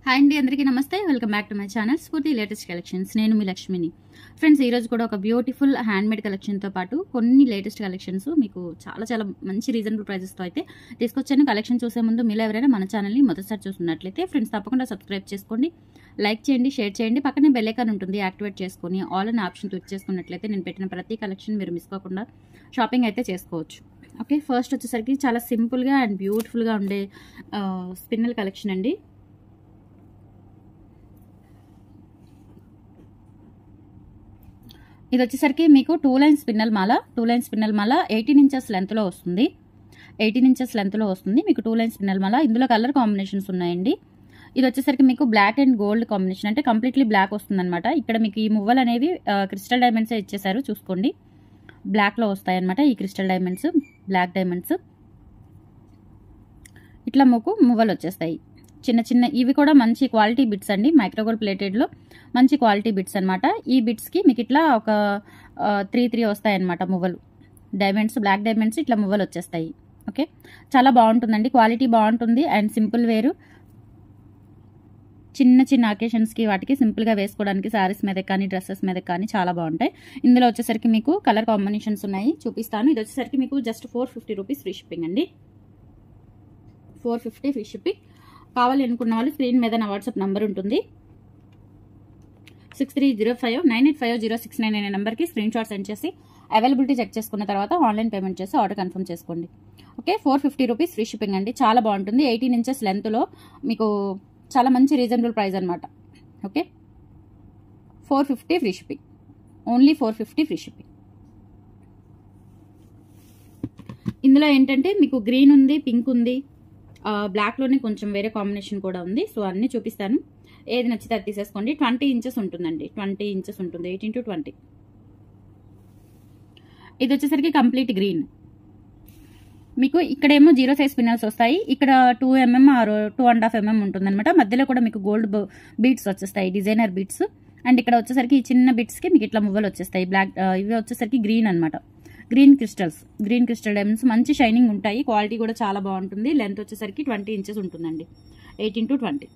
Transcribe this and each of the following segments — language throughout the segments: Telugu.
హాయ్ అండి అందరికీ నమస్తే welcome back to my channel Sphoorthi latest collections నేను మీ లక్ష్మిని ఫ్రెండ్స్ ఈరోజు కూడా ఒక బ్యూటిఫుల్ హ్యాండ్మేడ్ కలెక్షన్తో పాటు కొన్ని లేటెస్ట్ కలెక్షన్స్ మీకు చాలా చాలా మంచి రీజనబుల్ ప్రైజెస్తో అయితే తీసుకొచ్చాను కలెక్షన్ చూసే ముందు మీరు ఎవరైనా మన ఛానల్ని మొదటిసారి చూస్తున్నట్లయితే ఫ్రెండ్స్ తప్పకుండా సబ్స్క్రైబ్ చేసుకోండి లైక్ చేయండి షేర్ చేయండి పక్కనే బెల్ ఐకాన్ ఉంటుంది యాక్టివేట్ చేసుకొని ఆల్ అనే ఆప్షన్ క్లిక్ చేసుకున్నట్లయితే నేను పెట్టిన ప్రతి కలెక్షన్ మీరు మిస్ కాకుండా షాపింగ్ అయితే చేసుకోవచ్చు ఓకే ఫస్ట్ వచ్చేసరికి చాలా సింపుల్గా అండ్ బ్యూటిఫుల్గా ఉండే స్పిన్నల్ కలెక్షన్ అండి ఇది వచ్చేసరికి మీకు టూ లైన్ స్పిన్నల్ మాల టూ లైన్ స్పిన్నల్ మాల ఎయిటీన్ ఇంచెస్ లెంత్లో వస్తుంది ఎయిటీన్ ఇంచెస్ లెంత్లో వస్తుంది మీకు టూ లైన్ స్పిన్నల్ మాల ఇందులో కలర్ కాంబినేషన్స్ ఉన్నాయండి ఇది వచ్చేసరికి మీకు బ్లాక్ అండ్ గోల్డ్ కాంబినేషన్ అంటే కంప్లీట్లీ బ్లాక్ వస్తుందన్నమాట ఇక్కడ మీకు ఈ మువ్వలు అనేవి క్రిస్టల్ డైమండ్సే ఇచ్చేసారు చూసుకోండి బ్లాక్లో వస్తాయన్నమాట ఈ క్రిస్టల్ డైమండ్స్ బ్లాక్ డైమండ్స్ ఇట్లా మీకు మువ్వలు వచ్చేస్తాయి చిన్న చిన్న ఇవి కూడా మంచి క్వాలిటీ బిట్స్ అండి మైక్రోగోల్డ్ ప్లేటెడ్లో మంచి క్వాలిటీ బిట్స్ అనమాట ఈ బిట్స్కి మీకు ఇట్లా ఒక త్రీ త్రీ వస్తాయి అనమాట మువ్వలు డైమండ్స్ బ్లాక్ డైమండ్స్ ఇట్లా మువ్వలు వచ్చేస్తాయి ఓకే చాలా బాగుంటుందండి క్వాలిటీ బాగుంటుంది అండ్ సింపుల్ వేరు చిన్న చిన్న అకేషన్స్కి వాటికి సింపుల్గా వేసుకోవడానికి శారీస్ మీద కానీ డ్రెస్సెస్ మీద కానీ చాలా బాగుంటాయి ఇందులో వచ్చేసరికి మీకు కలర్ కాంబినేషన్స్ ఉన్నాయి చూపిస్తాను ఇది వచ్చేసరికి మీకు just four fifty rupees free shipping అండి ఫోర్ ఫిఫ్టీ ఫ్రీ షిప్పింగ్ కావాలి అనుకున్న వాళ్ళు స్క్రీన్ మీద నా వాట్సాప్ నెంబర్ ఉంటుంది six three zero five nine eight five zero six nine అనే నెంబర్కి స్క్రీన్ షాట్ సెండ్ చేసి అవైలబిలిటీ చెక్ చేసుకున్న తర్వాత ఆన్లైన్ పేమెంట్ చేసి ఆర్డర్ కన్ఫర్మ్ చేసుకోండి okay four fifty rupees free shipping అండి చాలా బాగుంటుంది ఎయిటీన్ ఇంచెస్ లెంత్లో మీకు చాలా మంచి రీజనబుల్ ప్రైస్ అనమాట okay four fifty free shipping only four fifty free shipping ఇందులో ఏంటంటే మీకు గ్రీన్ ఉంది పింక్ ఉంది బ్లాక్లోనే కొంచెం వేరే కాంబినేషన్ కూడా ఉంది సో అన్నీ చూపిస్తాను ఏది నచ్చితే అది తీసేసుకోండి ట్వంటీ ఇంచెస్ ఉంటుందండి ట్వంటీ ఇంచెస్ ఉంటుంది ఎయిటీన్ టు ట్వంటీ ఇది వచ్చేసరికి కంప్లీట్ గ్రీన్ మీకు ఇక్కడేమో జీరో సైజ్ పిన్నల్స్ వస్తాయి ఇక్కడ two MM or two and half MM ఉంటుంది అనమాట మధ్యలో కూడా మీకు గోల్డ్ బీట్స్ వచ్చేస్తాయి డిజైనర్ బీట్స్ అండ్ ఇక్కడ వచ్చేసరికి ఈ చిన్న బిట్స్కి మీకు ఇట్లా మువ్వలు వచ్చేస్తాయి బ్లాక్ ఇవి వచ్చేసరికి గ్రీన్ అనమాట green crystals green crystal diamonds మంచి షైనింగ్ ఉంటాయి క్వాలిటీ కూడా చాలా బాగుంటుంది లెంత్ వచ్చేసరికి ట్వంటీ ఇంచెస్ ఉంటుందండి eighteen to twenty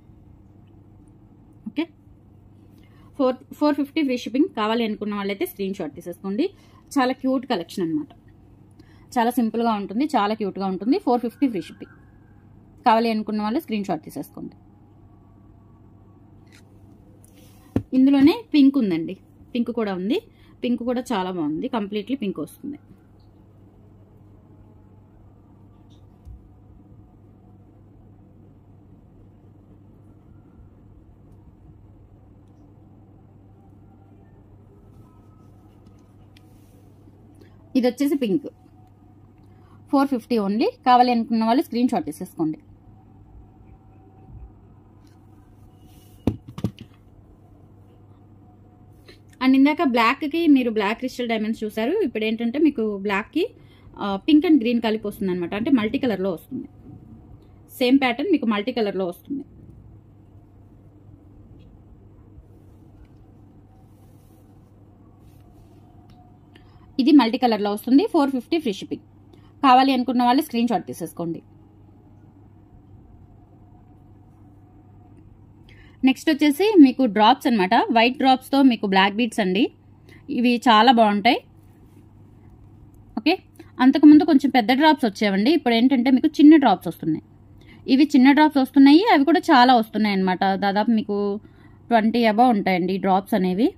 okay four four fifty free shipping కావాలి అనుకున్న వాళ్ళైతే స్క్రీన్ షాట్ తీసేసుకోండి చాలా క్యూట్ కలెక్షన్ అనమాట చాలా సింపుల్గా ఉంటుంది చాలా క్యూట్గా ఉంటుంది ఫోర్ ఫిఫ్టీ ఫ్రీ షిప్పింగ్ కావాలి అనుకున్న వాళ్ళు స్క్రీన్ షాట్ తీసేసుకోండి ఇందులోనే పింక్ ఉందండి పింక్ కూడా ఉంది పింక్ కూడా చాలా బాగుంది కంప్లీట్లీ పింక్ వస్తుంది ఇది వచ్చేసి పింక్ ఫోర్ ఫిఫ్టీ ఓన్లీ కావాలి అనుకున్న వాళ్ళు స్క్రీన్ షాట్ తీసేసుకోండి అండ్ ఇందాక బ్లాక్కి మీరు బ్లాక్ క్రిస్టల్ డైమండ్స్ చూసారు ఇప్పుడు ఏంటంటే మీకు బ్లాక్కి పింక్ అండ్ గ్రీన్ కలిపి వస్తుంది అనమాట అంటే మల్టీ కలర్లో వస్తుంది సేమ్ ప్యాటర్న్ మీకు మల్టీ కలర్లో వస్తుంది ఇది మల్టీ కలర్లో వస్తుంది ఫోర్ ఫిఫ్టీ ఫ్రీ షిప్పింగ్ కావాలి అనుకున్న వాళ్ళు స్క్రీన్ షాట్ తీసేసుకోండి నెక్స్ట్ వచ్చేసి మీకు డ్రాప్స్ అనమాట వైట్ డ్రాప్స్తో మీకు బ్లాక్ బీట్స్ అండి ఇవి చాలా బాగుంటాయి ఓకే అంతకుముందు కొంచెం పెద్ద డ్రాప్స్ వచ్చేవండి ఇప్పుడు ఏంటంటే మీకు చిన్న డ్రాప్స్ వస్తున్నాయి ఇవి చిన్న డ్రాప్స్ వస్తున్నాయి అవి కూడా చాలా వస్తున్నాయి అనమాట దాదాపు మీకు ట్వంటీ అబవ్ ఉంటాయండి ఈ డ్రాప్స్ అనేవి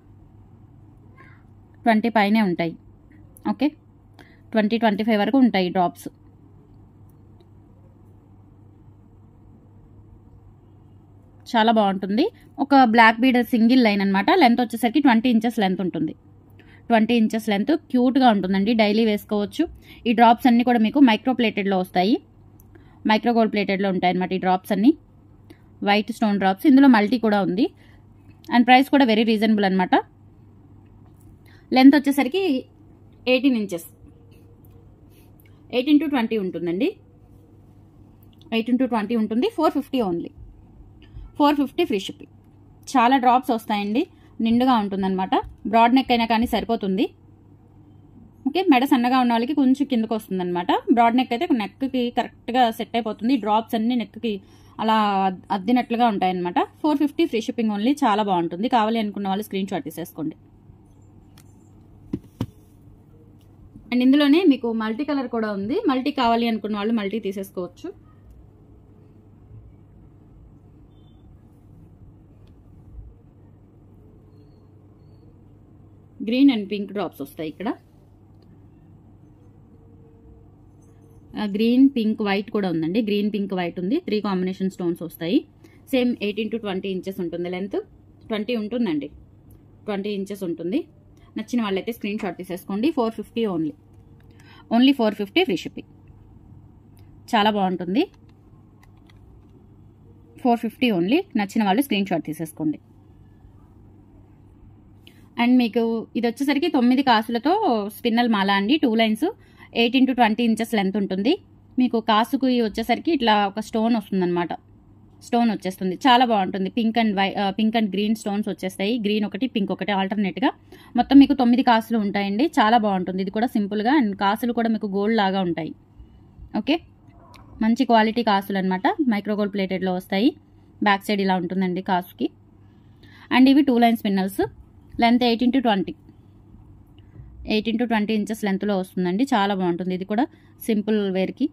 ట్వంటీ పైనే ఉంటాయి ఓకే ట్వంటీ ట్వంటీ ఫైవ్ వరకు ఉంటాయి డ్రాప్స్ చాలా బాగుంటుంది ఒక బ్లాక్ బీడ్ సింగిల్ లైన్ అనమాట లెంత్ వచ్చేసరికి ట్వంటీ ఇంచెస్ లెంత్ ఉంటుంది ట్వంటీ ఇంచెస్ లెంత్ క్యూట్గా ఉంటుందండి డైలీ వేసుకోవచ్చు ఈ డ్రాప్స్ అన్నీ కూడా మీకు మైక్రో ప్లేటెడ్లో వస్తాయి మైక్రో గోల్డ్ ప్లేటెడ్లో ఉంటాయి అనమాట ఈ డ్రాప్స్ అన్నీ వైట్ స్టోన్ డ్రాప్స్ ఇందులో మల్టీ కూడా ఉంది అండ్ ప్రైస్ కూడా వెరీ రీజనబుల్ అనమాట లెంత్ వచ్చేసరికి eighteen inches eighteen to twenty ఉంటుందండి ఎయిటీన్ టు ట్వంటీ ఉంటుంది four fifty only four fifty free shipping చాలా డ్రాప్స్ వస్తాయండి నిండుగా ఉంటుందన్నమాట బ్రాడ్ నెక్ అయినా కానీ సరిపోతుంది ఓకే మెడ సన్నగా ఉన్న వాళ్ళకి కొంచెం కిందకు వస్తుంది అనమాట బ్రాడ్ నెక్ అయితే నెక్కి కరెక్ట్గా సెట్ అయిపోతుంది డ్రాప్స్ అన్ని నెక్కి అలా అద్- అద్దినట్లుగా ఉంటాయన్నమాట four fifty free shipping only చాలా బాగుంటుంది కావాలి అనుకున్న వాళ్ళు స్క్రీన్ షాట్ తీసేసుకోండి అండ్ ఇందులోనే మీకు మల్టీ కలర్ కూడా ఉంది మల్టీ కావాలి అనుకున్న వాళ్ళు మల్టీ తీసేసుకోవచ్చు గ్రీన్ అండ్ పింక్ డ్రాప్స్ వస్తాయి ఇక్కడ గ్రీన్ పింక్ వైట్ కూడా ఉందండి గ్రీన్ పింక్ వైట్ ఉంది త్రీ కాంబినేషన్ స్టోన్స్ వస్తాయి same eighteen to twenty inches ఉంటుంది లెంత్ ట్వంటీ ఉంటుందండి ట్వంటీ ఇంచెస్ ఉంటుంది నచ్చిన వాళ్ళైతే స్క్రీన్ షాట్ తీసేసుకోండి four fifty only only four fifty free shipping చాలా బాగుంటుంది ఫోర్ ఫిఫ్టీ ఓన్లీ నచ్చిన వాళ్ళు స్క్రీన్ షాట్ తీసేసుకోండి అండ్ మీకు ఇది వచ్చేసరికి తొమ్మిది కాసులతో స్పిన్నల్ మాల అండి two lines eighteen to twenty inches length ఉంటుంది మీకు కాసుకు వచ్చేసరికి ఇట్లా ఒక స్టోన్ వస్తుందన్నమాట స్టోన్ వచ్చేస్తుంది చాలా బాగుంటుంది pink and white pink and green stones వచ్చేస్తాయి గ్రీన్ ఒకటి పింక్ ఒకటి ఆల్టర్నేట్గా మొత్తం మీకు తొమ్మిది కాసులు ఉంటాయండి చాలా బాగుంటుంది ఇది కూడా సింపుల్గా అండ్ కాసులు కూడా మీకు గోల్డ్ లాగా ఉంటాయి ఓకే మంచి క్వాలిటీ కాసులు అనమాట మైక్రోగోల్డ్ ప్లేటెడ్లో వస్తాయి బ్యాక్ సైడ్ ఇలా ఉంటుందండి కాసుకి అండ్ ఇవి two line spinels length eighteen to twenty eighteen to twenty inches లెంత్లో వస్తుందండి చాలా బాగుంటుంది ఇది కూడా సింపుల్ వేర్కి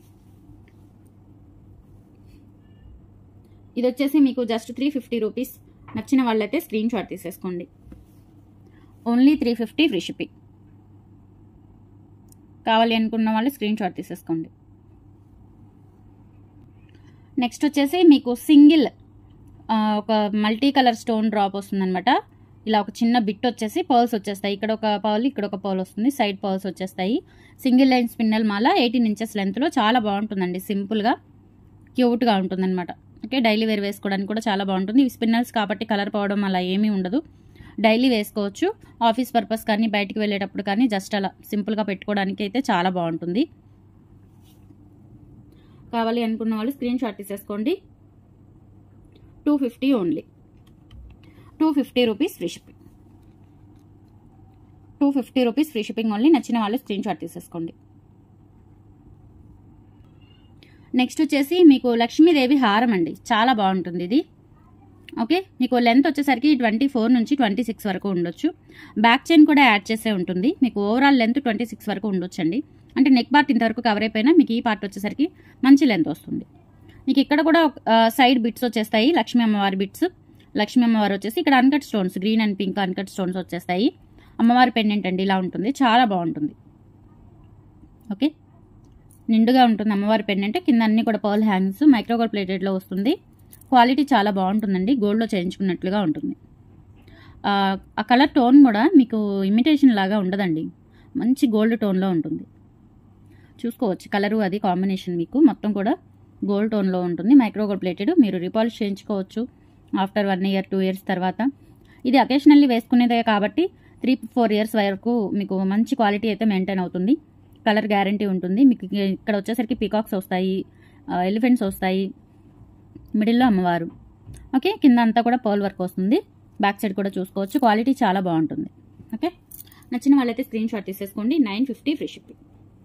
ఇది వచ్చేసి మీకు జస్ట్ త్రీ ఫిఫ్టీ రూపీస్ నచ్చిన వాళ్ళైతే స్క్రీన్ షాట్ తీసేసుకోండి only three fifty free shipping కావాలి అనుకున్న వాళ్ళు స్క్రీన్ షాట్ తీసేసుకోండి నెక్స్ట్ వచ్చేసి మీకు సింగిల్ ఒక మల్టీ కలర్ స్టోన్ డ్రాప్ వస్తుందన్నమాట ఇలా ఒక చిన్న బిట్ వచ్చేసి పర్ల్స్ వచ్చేస్తాయి ఇక్కడ ఒక పర్ల్ ఇక్కడ ఒక పర్ల్ వస్తుంది సైడ్ పర్ల్స్ వచ్చేస్తాయి సింగిల్ లైన్ స్పిన్నల్ మాల ఎయిటీన్ ఇంచెస్ లెంత్లో చాలా బాగుంటుందండి సింపుల్గా క్యూట్గా ఉంటుందన్నమాట ఓకే డైలీ వేర్ వేసుకోవడానికి కూడా చాలా బాగుంటుంది ఇవి స్పిన్నల్స్ కాబట్టి కలర్ పోవడం అలా ఏమీ ఉండదు డైలీ వేసుకోవచ్చు ఆఫీస్ పర్పస్ కానీ బయటికి వెళ్ళేటప్పుడు కానీ జస్ట్ అలా సింపుల్గా పెట్టుకోవడానికి అయితే చాలా బాగుంటుంది కావాలి అనుకున్న వాళ్ళు స్క్రీన్ షాట్ తీసేసుకోండి two fifty only two fifty rupees free shipping two fifty rupees free shipping only నచ్చిన వాళ్ళు స్క్రీన్ షాట్ తీసేసుకోండి నెక్స్ట్ వచ్చేసి మీకు లక్ష్మీదేవి హారం అండి చాలా బాగుంటుంది ఇది ఓకే మీకు లెంత్ వచ్చేసరికి ట్వంటీ ఫోర్ నుంచి ట్వంటీ సిక్స్ వరకు ఉండొచ్చు బ్యాక్ చైన్ కూడా యాడ్ చేసే ఉంటుంది మీకు ఓవరాల్ లెంత్ ట్వంటీ సిక్స్ వరకు ఉండొచ్చు అండి అంటే నెక్ పార్ట్ ఇంతవరకు కవర్ అయిపోయినా మీకు ఈ పార్ట్ వచ్చేసరికి మంచి లెంత్ వస్తుంది మీకు ఇక్కడ కూడా సైడ్ బిట్స్ వచ్చేస్తాయి లక్ష్మీ అమ్మవారి బిట్స్ లక్ష్మీ అమ్మవారు వచ్చేసి ఇక్కడ uncut stones green and pink uncut stones వచ్చేస్తాయి అమ్మవారి పెండెంట్ అండి ఇలా ఉంటుంది చాలా బాగుంటుంది ఓకే నిండుగా ఉంటుంది అమ్మవారి పెండెంట్ కింద అన్ని కూడా పర్ల్ హ్యాంగ్స్ మైక్రోగోల్డ్ ప్లేటెడ్లో వస్తుంది క్వాలిటీ చాలా బాగుంటుందండి గోల్డ్లో చేయించుకున్నట్లుగా ఉంటుంది ఆ, ఆ కలర్ టోన్ కూడా మీకు ఇమిటేషన్ లాగా ఉండదండి మంచి గోల్డ్ టోన్లో ఉంటుంది చూసుకోవచ్చు కలరు అది కాంబినేషన్ మీకు మొత్తం కూడా గోల్డ్ టోన్లో ఉంటుంది మైక్రోగోల్డ్ ప్లేటెడ్ మీరు రిపాలిష్ చేయించుకోవచ్చు after one year two years తర్వాత ఇది అకేషనల్లీ వేసుకునేదే కాబట్టి త్రీ ఫోర్ ఇయర్స్ వరకు మీకు మంచి క్వాలిటీ అయితే మెయింటైన్ అవుతుంది కలర్ గ్యారంటీ ఉంటుంది మీకు ఇక్కడ వచ్చేసరికి పీకాక్స్ వస్తాయి ఎలిఫెంట్స్ వస్తాయి మిడిల్లో అమ్మవారు ఓకే కింద అంతా కూడా పర్ల్ వర్క్ వస్తుంది బ్యాక్ సైడ్ కూడా చూసుకోవచ్చు క్వాలిటీ చాలా బాగుంటుంది ఓకే నచ్చిన వాళ్ళైతే స్క్రీన్ షాట్ తీసేసుకోండి nine fifty free shipping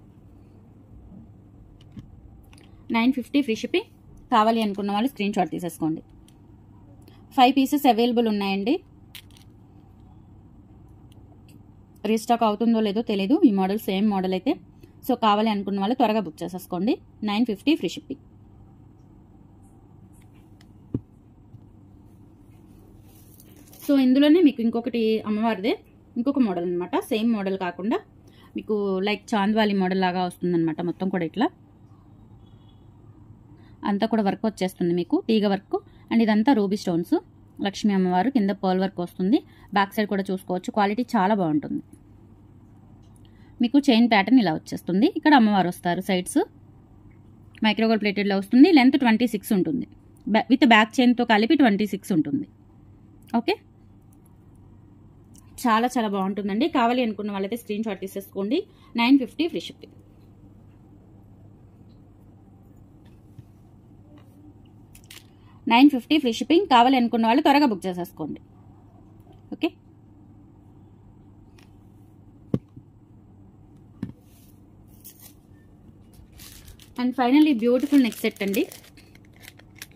nine fifty free shipping కావాలి అనుకున్న వాళ్ళు స్క్రీన్ షాట్ తీసేసుకోండి ఫైవ్ పీసెస్ అవైలబుల్ ఉన్నాయండి రీస్టాక్ అవుతుందో లేదో తెలీదు ఈ మోడల్ సేమ్ మోడల్ అయితే సో కావాలి అనుకున్న వాళ్ళు త్వరగా బుక్ చేసేసుకోండి nine fifty free shipping so ఇందులోనే మీకు ఇంకొకటి అమ్మవారిదే ఇంకొక మోడల్ అనమాట సేమ్ మోడల్ కాకుండా మీకు లైక్ చాంద్వాలి మోడల్ లాగా వస్తుందన్నమాట మొత్తం కూడా ఇట్లా అంతా కూడా వర్క్ వచ్చేస్తుంది మీకు తీగ వర్క్ అండ్ ఇదంతా రూబీ స్టోన్స్ లక్ష్మీ అమ్మవారు కింద పర్ల్ వర్క్ వస్తుంది బ్యాక్ సైడ్ కూడా చూసుకోవచ్చు క్వాలిటీ చాలా బాగుంటుంది మీకు చైన్ ప్యాటర్న్ ఇలా వచ్చేస్తుంది ఇక్కడ అమ్మవారు వస్తారు సైడ్స్ మైక్రోగోల్ ప్లేటెడ్లో వస్తుంది లెంత్ ట్వంటీ సిక్స్ ఉంటుంది బ్యా- విత్ బ్యాక్ చైన్తో కలిపి ట్వంటీ సిక్స్ ఉంటుంది ఓకే చాలా చాలా బాగుంటుందండి కావాలి అనుకున్న వాళ్ళైతే స్క్రీన్ షాట్ తీసేసుకోండి nine fifty free shipping nine fifty free shipping కావాలి అనుకున్న వాళ్ళు త్వరగా బుక్ చేసేసుకోండి okay and finally beautiful neck set అండి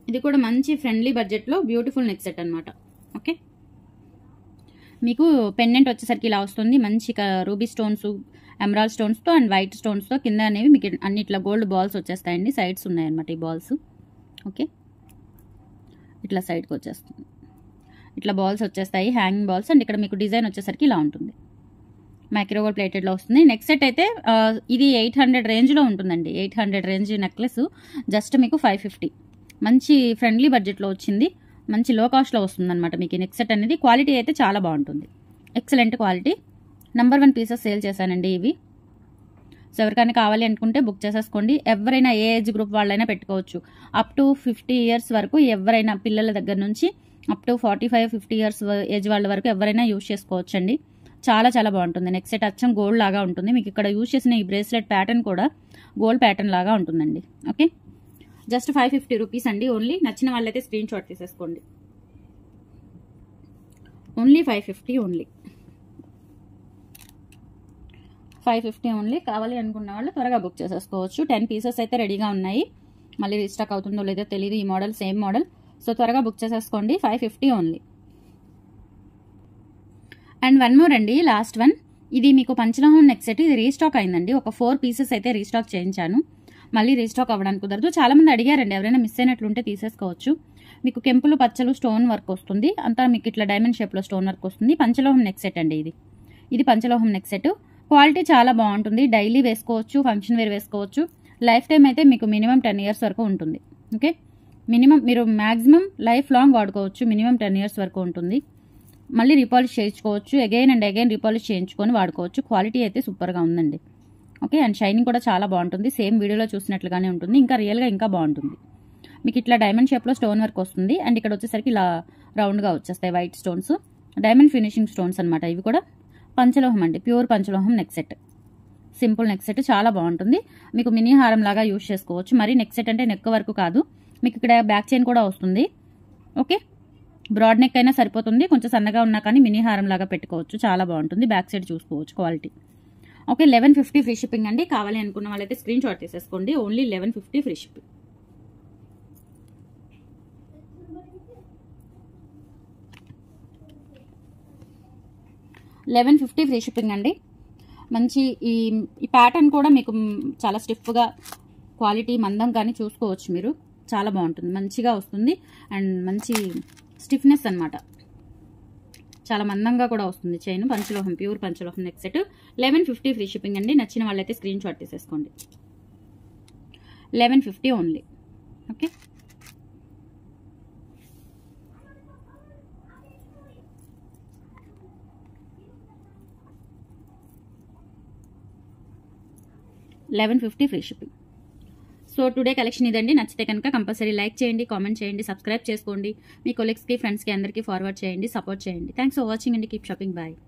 ఇది కూడా మంచి ఫ్రెండ్లీ బడ్జెట్లో బ్యూటిఫుల్ నెక్ సెట్ అనమాట ఓకే మీకు పెండెంట్ వచ్చేసరికి ఇలా వస్తుంది మంచి రూబీ స్టోన్స్ ఎమరాల్డ్ స్టోన్స్తో అండ్ వైట్ స్టోన్స్తో కింద అనేవి మీకు అన్ని ఇట్లా గోల్డ్ బాల్స్ వచ్చేస్తాయండి సైడ్స్ ఉన్నాయన్నమాట ఈ బాల్స్ ఓకే ఇట్లా సైడ్కి వచ్చేస్తుంది ఇట్లా బాల్స్ వచ్చేస్తాయి హ్యాంగింగ్ బాల్స్ అండ్ ఇక్కడ మీకు డిజైన్ వచ్చేసరికి ఇలా ఉంటుంది మైక్రోవేవ్ ప్లేటెడ్లో వస్తుంది నెక్స్ట్ సెట్ అయితే ఆ, ఇది ఎయిట్ హండ్రెడ్ రేంజ్లో ఉంటుందండి eight hundred range necklace just మీకు ఫైవ్ ఫిఫ్టీ మంచి ఫ్రెండ్లీ బడ్జెట్లో వచ్చింది మంచి లో కాస్ట్లో వస్తుంది అనమాట మీకు ఈ నెక్ సెట్ అనేది క్వాలిటీ అయితే చాలా బాగుంటుంది excellent quality number one pieces sale చేశానండి ఇవి సో ఎవరికైనా కావాలి అనుకుంటే బుక్ చేసేసుకోండి ఎవరైనా ఏ ఏజ్ గ్రూప్ వాళ్ళైనా పెట్టుకోవచ్చు అప్ టు ఫిఫ్టీ ఇయర్స్ వరకు ఎవరైనా పిల్లల దగ్గర నుంచి up to forty five fifty years age వాళ్ళ వరకు ఎవరైనా యూజ్ చేసుకోవచ్చండి చాలా చాలా బాగుంటుంది నెక్స్ట్ సెట్ అచ్చం గోల్డ్ లాగా ఉంటుంది మీకు ఇక్కడ యూజ్ చేసిన ఈ బ్రేస్లెట్ ప్యాటర్న్ కూడా గోల్డ్ ప్యాటర్న్ లాగా ఉంటుందండి okay just five fifty rupees అండి ఓన్లీ నచ్చిన వాళ్ళైతే స్క్రీన్ షాట్ తీసేసుకోండి only five fifty only five fifty only కావాలి అనుకున్న వాళ్ళు త్వరగా బుక్ చేసేసుకోవచ్చు టెన్ పీసెస్ అయితే రెడీగా ఉన్నాయి మళ్ళీ రీస్టాక్ అవుతుందో లేదో తెలియదు ఈ మోడల్ సేమ్ మోడల్ సో త్వరగా బుక్ చేసేసుకోండి five fifty only and one more అండి లాస్ట్ వన్ ఇది మీకు పంచలోహం నెక్ సెట్ ఇది రీస్టాక్ అయిందండి ఒక ఫోర్ పీసెస్ అయితే రీస్టాక్ చేయించాను మళ్ళీ రీస్టాక్ అవ్వడానికి కుదరదు చాలా మంది అడిగారండి ఎవరైనా మిస్ అయినట్లుంటే తీసేసుకోవచ్చు మీకు కెంపులు పచ్చలు స్టోన్ వర్క్ వస్తుంది అంతా మీకు ఇట్లా డైమండ్ షేప్లో స్టోన్ వర్క్ వస్తుంది పంచలోహం నెక్ సెట్ అండి ఇది ఇది పంచలోహం నెక్ సెట్ క్వాలిటీ చాలా బాగుంటుంది డైలీ వేసుకోవచ్చు ఫంక్షన్ వేర్ వేసుకోవచ్చు లైఫ్ టైం అయితే మీకు మినిమం టెన్ ఇయర్స్ వరకు ఉంటుంది ఓకే మినిమం మీరు మ్యాక్సిమం లైఫ్ లాంగ్ వాడుకోవచ్చు మినిమం టెన్ ఇయర్స్ వరకు ఉంటుంది మళ్ళీ రీపాలిష్ చేయించుకోవచ్చు అగైన్ అండ్ అగైన్ రీపాలిష్ చేయించుకొని వాడుకోవచ్చు క్వాలిటీ అయితే సూపర్గా ఉందండి ఓకే అండ్ షైనింగ్ కూడా చాలా బాగుంటుంది సేమ్ వీడియోలో చూసినట్లుగానే ఉంటుంది ఇంకా రియల్గా ఇంకా బాగుంటుంది మీకు ఇట్లా డైమండ్ షేప్లో స్టోన్ వర్క్ వస్తుంది అండ్ ఇక్కడ వచ్చేసరికి ఇలా రౌండ్గా వచ్చేస్తాయి white stones diamond finishing stones అనమాట ఇవి కూడా పంచలోహం అండి ప్యూర్ పంచలోహం neck set simple neck set చాలా బాగుంటుంది మీకు మినీ హారం లాగా యూజ్ చేసుకోవచ్చు మరి నెక్ సెట్ అంటే నెక్ వరకు కాదు మీకు ఇక్కడ బ్యాక్ చైన్ కూడా వస్తుంది ఓకే బ్రాడ్ నెక్ అయినా సరిపోతుంది కొంచెం సన్నగా ఉన్నా కానీ మినీ హారం లాగా పెట్టుకోవచ్చు చాలా బాగుంటుంది బ్యాక్ సైడ్ చూసుకోవచ్చు quality okay eleven fifty free shipping అండి కావాలి అనుకున్న వాళ్ళైతే స్క్రీన్ షాట్ తీసేసుకోండి only eleven fifty free shipping eleven fifty free shipping అండి మంచి ఈ ఈ ప్యాటర్న్ కూడా మీకు మ్, చాలా స్టిఫ్గా క్వాలిటీ మందం కానీ చూసుకోవచ్చు మీరు చాలా బాగుంటుంది మంచిగా వస్తుంది అండ్ మంచి స్టిఫ్నెస్ అన్నమాట చాలా మందంగా కూడా వస్తుంది చైన్ పంచలోహం ప్యూర్ పంచలోహం neck set eleven fifty free shipping అండి నచ్చిన వాళ్ళైతే స్క్రీన్ షాట్ తీసేసుకోండి eleven fifty only okay eleven fifty free shipping so today collection ఇదండి నచ్చితే కనుక కంపల్సరీ లైక్ చేయండి కామెంట్ చేయండి సబ్స్క్రైబ్ చేసుకోండి మీ కొలీగ్స్కి ఫ్రెండ్స్కి అందరికీ ఫార్వర్డ్ చేయండి సపోర్ట్ చేయండి థ్యాంక్స్ ఫర్ వాచింగ్ అండి కీప్ షాపింగ్ బాయ్